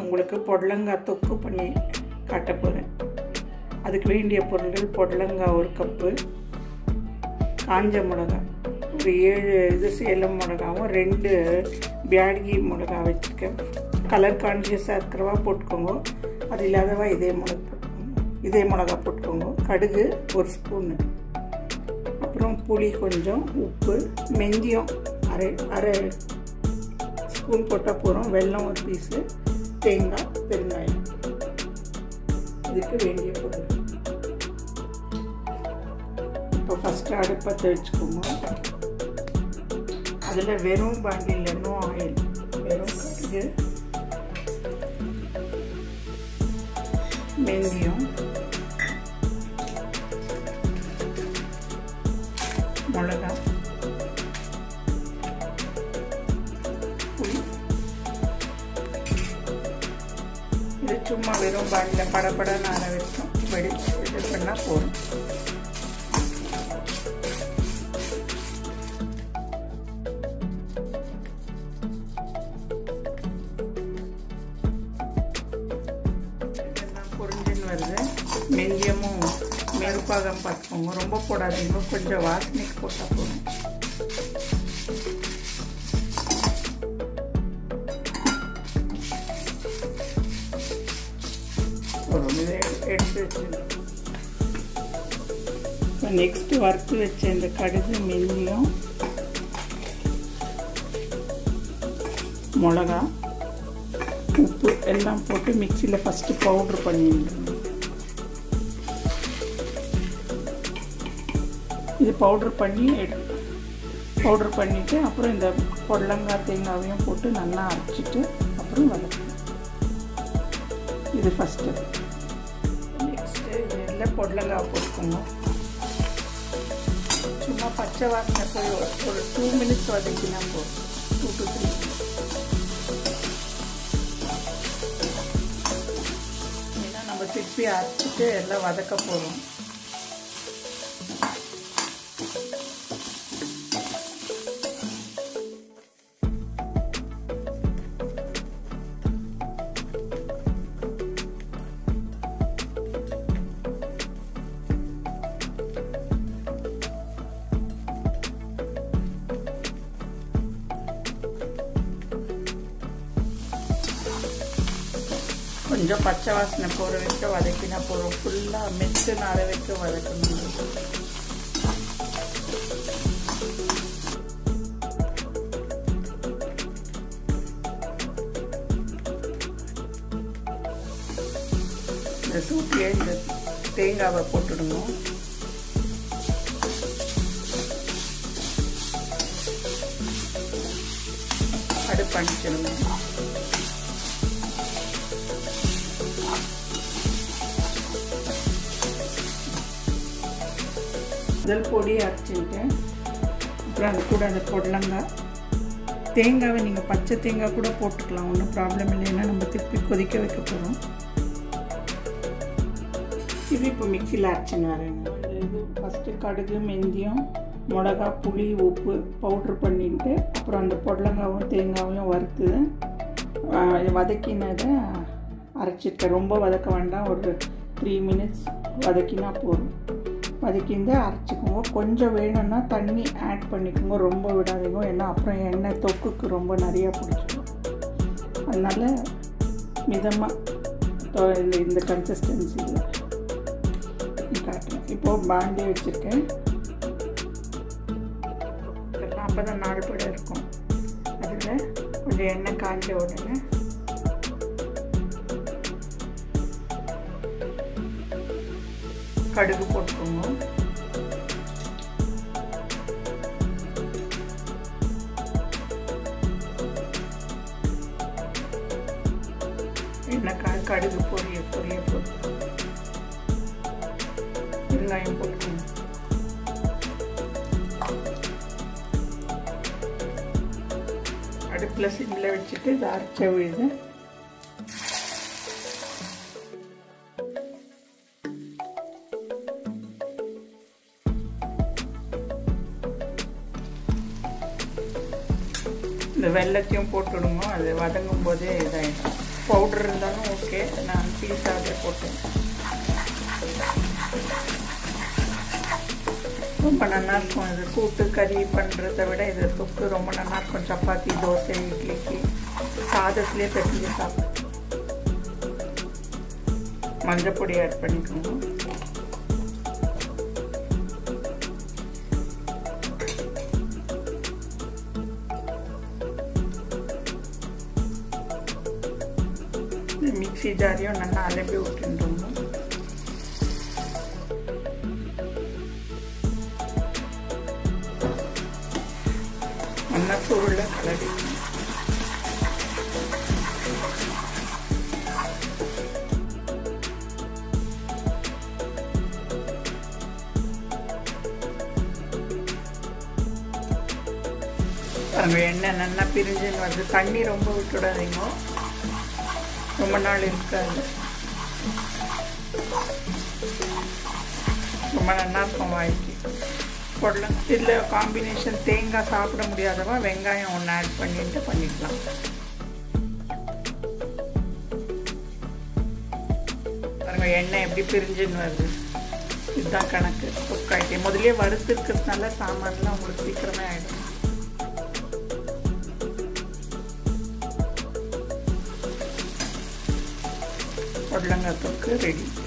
உங்களுக்கு பொடலங்காய் தொக்கு பண்ணி காட்ட போகிறேன் அதுக்கு வேண்டிய பொருட்கள் பொடலங்காய் ஒரு கப்பு காஞ்ச மிளகா ஒரு ஏழு இது சேலம் மிளகாவும் ரெண்டு பியாடகி மிளகா வச்சுருக்கேன் கலர் கான்ஷியஸாக இருக்கிறவா போட்டுக்கோங்க அது இல்லாதவா இதே மிளகா போட்டுக்கோங்க இதே மிளகா போட்டுக்கோங்க கடுகு ஒரு ஸ்பூனு அப்புறம் புளி கொஞ்சம் உப்பு மெந்தியம் அரை அரை ஸ்பூன் போட்டால் போகிறோம் வெல்லம் ஒரு பீஸு தேங்காய் பெருங்காயம் இதுக்கு வேண்டிய பொருள் இப்போ ஃபஸ்ட்டு அடுப்பத்தை வச்சுக்கோங்க அதில் வெறும் பாண்டில் இன்னும் ஆயில் வெறும் கடுகு மெந்தியம் மிளகா புளி இது சும்மா வெறும் பாண்டில் படப்படன்னு அரை வச்சோம் வெடி இது பண்ணால் போதும் பொரிஞ்சுன்னு வருது மெந்தியமும் மெருப்பாகம் பார்த்துக்கோங்க ரொம்ப போடாதீங்க கொஞ்சம் வாசனைக்கு போட்டால் போதும் போதும் இதை எடுத்து வச்சுருந்தோம் இப்போ நெக்ஸ்ட்டு வறுத்து வச்ச இந்த கடுகு மெந்தியம் மிளகா உப்பு எல்லாம் போட்டு மிக்சியில் ஃபஸ்ட்டு பவுட்ரு பண்ணிடணும் இது பவுட்ரு பண்ணி எடு பவுட்ரு பண்ணிவிட்டு அப்புறம் இந்த பொடலங்காய் தேங்காவையும் போட்டு நல்லா அரைச்சிட்டு அப்புறம் வதக்கணும் இது ஃபஸ்ட்டு நெக்ஸ்ட்டு இதில் பொடலங்காய் போட்டுக்கோங்க சும்மா பச்சை வாசனை போய் ஒரு டூ மினிட்ஸ் வதக்கினா போதும் டூ டு த்ரீ நம்ம திருப்பி அரைச்சிட்டு எல்லாம் வதக்க போகிறோம் கொஞ்சம் பச்சை வாசனை போகிற வரைக்கும் வதக்கினா போகிறோம் ஃபுல்லாக மிக்ஸு நார வரைக்கும் வதக்கணும் இந்த சூட்டியை இந்த தேங்காவை போட்டுடுங்க அடுப்பு அணிச்சிடுங்க முதல் பொடி அரைச்சிட்டேன் அப்புறம் அது கூட அந்த பொடலங்காய் தேங்காவை நீங்கள் பச்சை தேங்காய் கூட போட்டுக்கலாம் ஒன்றும் ப்ராப்ளம் இல்லைன்னா நம்ம திருப்பி கொதிக்க வைக்க போகிறோம் இது இப்போ மிக்சியில் அரைச்சின்னு வரேன் இது ஃபஸ்ட்டு கடுகு மெந்தியம் மிளகா புளி உப்பு பவுட்ரு பண்ணிட்டு அப்புறம் அந்த பொடலங்காவும் தேங்காவையும் வறுத்து வதக்கினதை அரைச்சிருக்கேன் ரொம்ப வதக்க வேண்டாம் ஒரு த்ரீ மினிட்ஸ் வதக்கினா போதும் வதக்கிந்து அரைச்சிக்கோங்க கொஞ்சம் வேணும்னா தண்ணி ஆட் பண்ணிக்கோங்க ரொம்ப விடாதீங்க ஏன்னா அப்புறம் எண்ணெய் தொக்குக்கு ரொம்ப நிறையா பிடிச்சிடும் அதனால் மிதமாக இந்த இந்த கன்சிஸ்டன்சியில் காட்டுறேன் இப்போது பாண்டி வச்சுருக்கேன் இதெல்லாம் அப்போ தான் நாலு படம் இருக்கும் அதில் கொஞ்சம் எண்ணெய் காஞ்ச உடனே கடுகு போட்டுக்கோங்க எண்ணெய் கடுகு பொரிய பொரிய போட்டு வெங்காயம் போட்டுக்கோங்க அடுப்பில் சிம்மில் வச்சுட்டு இதை அரைச்ச விழுது இந்த வெள்ளத்தையும் போட்டுடுங்க அது வதங்கும் போதே இதாகிடும் பவுடர் இருந்தாலும் ஓகே நான் பீஸாகவே போட்டேன் ரொம்ப நல்லா இருக்கும் இது கூட்டு கறி பண்ணுறத விட இது தொக்கு ரொம்ப நல்லா இருக்கும் சப்பாத்தி தோசை இட்லிக்கு சாதத்துலேயே பெருஞ்சு சாப்பிடும் மஞ்சள் பொடி ஆட் பண்ணிக்கோங்க மிக்சி ஜாரையும் நல்லா அலம்பி விட்டுருந்தோம் நல்லா சுருள கலடி பாருங்க எண்ணெய் நல்லா பிரிஞ்சுன்னு வருது தண்ணி ரொம்ப விட்டுடாதீங்க ரொம்ப நாள் இருக்காது ரொம்ப நல்லா இருக்கும் வாய்க்கு போடலாம் இதில் காம்பினேஷன் தேங்காய் சாப்பிட முடியாதவா வெங்காயம் ஒன்று ஆட் பண்ணிட்டு பண்ணிக்கலாம் பாருங்க எண்ணெய் எப்படி பிரிஞ்சுன்னு வருது இதுதான் கணக்கு குக்காய்க்கு முதலே வறுத்து இருக்கிறதுனால சாமான்லாம் உங்களுக்கு சீக்கிரமே ஆகிடும் பொடலங்காய் தொக்கு ரெடி